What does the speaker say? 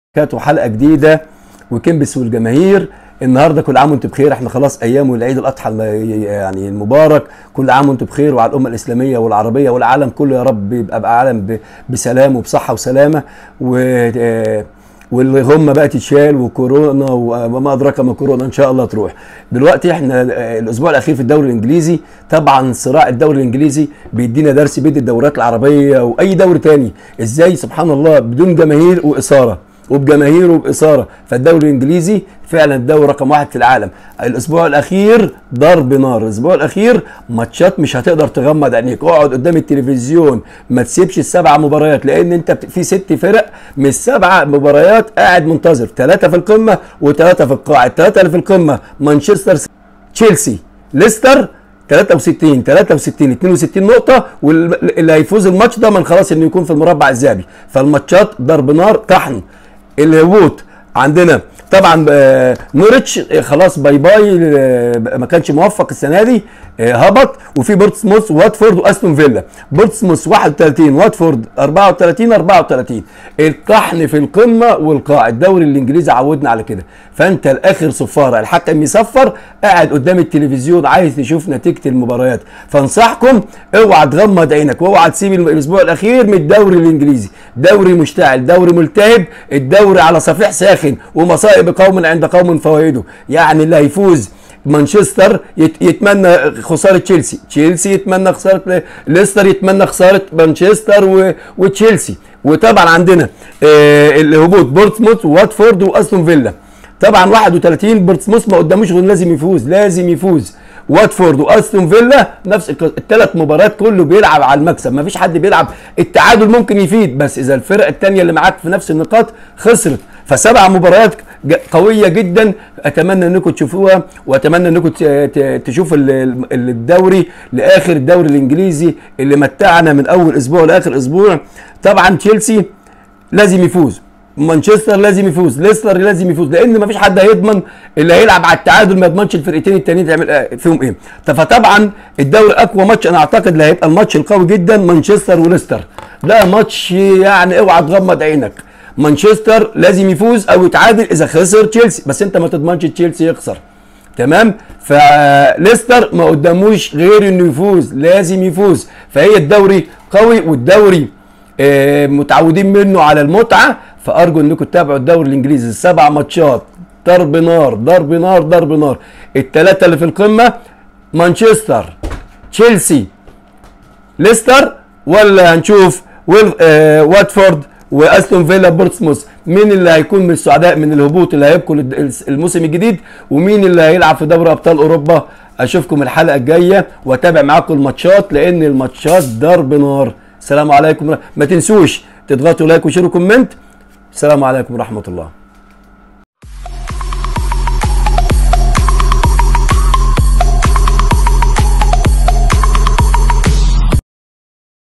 كانت حلقه جديده وكنبس والجماهير النهارده كل عام وانتم بخير احنا خلاص ايام العيد الاضحى الم- يعني المبارك كل عام وانتم بخير وعلى الامه الاسلاميه والعربيه والعالم كله يا رب يبقى بقى عالم ب- بسلام وبصحه وسلامه و آه، والغمه بقى تتشال وكورونا وما ادراك ما كورونا ان شاء الله تروح دلوقتي احنا آه، الاسبوع الاخير في الدوري الانجليزي طبعا صراع الدوري الانجليزي بيدينا درس بيدي الدورات العربيه واي دوري تاني ازاي سبحان الله بدون جماهير واثاره وبجماهير وباثاره فالدوري الانجليزي فعلا الدوري رقم واحد في العالم الاسبوع الاخير ضرب نار الاسبوع الاخير ماتشات مش هتقدر تغمض عينيك اقعد قدام التلفزيون ما تسيبش السبع مباريات لان انت بت- في ست فرق من السبع مباريات قاعد منتظر ثلاثه في القمه وثلاثه في القاع الثلاثه اللي في القمه مانشستر س- تشيلسي ليستر 63 63 62 نقطة واللي هيفوز الماتش ده من خلاص انه يكون في المربع الذهبي فالماتشات ضرب نار طحن الهبوط عندنا طبعا آه، نورتش آه، خلاص باي باي آه، ما كانش موفق السنه دي آه، هبط وفي بورتسموث واتفورد واستون فيلا بورتسموث 31 واتفورد 34 34 الطحن في القمه والقاع الدوري الانجليزي عودنا على كده فانت الاخر صفاره الحكم يصفر قاعد قدام التلفزيون عايز تشوف نتيجه المباريات فانصحكم اوعى تغمض عينك واوعى تسيب الاسبوع الاخير من الدوري الانجليزي دوري مشتعل دوري ملتهب الدوري على صفيح ساخن ومصائب قوم عند قوم فوائده يعني اللي هيفوز مانشستر يت- يتمنى خساره تشيلسي تشيلسي يتمنى خساره ل- ليستر يتمنى خساره مانشستر و- وتشيلسي وطبعا عندنا آه، الهبوط بورتسموث وواتفورد واستون فيلا طبعا 31 بورتسموث ما قداموش غير لازم يفوز لازم يفوز واتفورد واستون فيلا نفس الثلاث مباريات كله بيلعب على المكسب ما فيش حد بيلعب التعادل ممكن يفيد بس اذا الفرقه الثانيه اللي معاك في نفس النقاط خسرت فسبع مباريات ج- قويه جدا اتمنى انكم تشوفوها واتمنى انكم ت- ت- تشوفوا ال- ال- الدوري لاخر الدوري الانجليزي اللي متعنا من اول اسبوع لاخر اسبوع طبعا تشيلسي لازم يفوز مانشستر لازم يفوز ليستر لازم يفوز لان مفيش حد هيضمن اللي هيلعب على التعادل ما يضمنش الفرقتين التانيين تعمل آه، فيهم ايه طب فطبعا الدوري اقوى ماتش انا اعتقد اللي هيبقى الماتش القوي جدا مانشستر وليستر ده ماتش يعني اوعى تغمض عينك مانشستر لازم يفوز او يتعادل اذا خسر تشيلسي بس انت ما تضمنش تشيلسي يخسر تمام فليستر ما قداموش غير انه يفوز لازم يفوز فهي الدوري قوي والدوري آه، متعودين منه على المتعه فارجو انكم تتابعوا الدوري الانجليزي السبع ماتشات ضرب نار ضرب نار ضرب نار الثلاثه اللي في القمه مانشستر تشيلسي ليستر ولا هنشوف ويل آه واتفورد واستون فيلا بورتسموث مين اللي هيكون من السعداء من الهبوط اللي هيبكوا للد- الموسم الجديد ومين اللي هيلعب في دوري ابطال اوروبا اشوفكم الحلقه الجايه واتابع معاكم الماتشات لان الماتشات ضرب نار السلام عليكم ما تنسوش تضغطوا لايك وشير وكومنت السلام عليكم ورحمه الله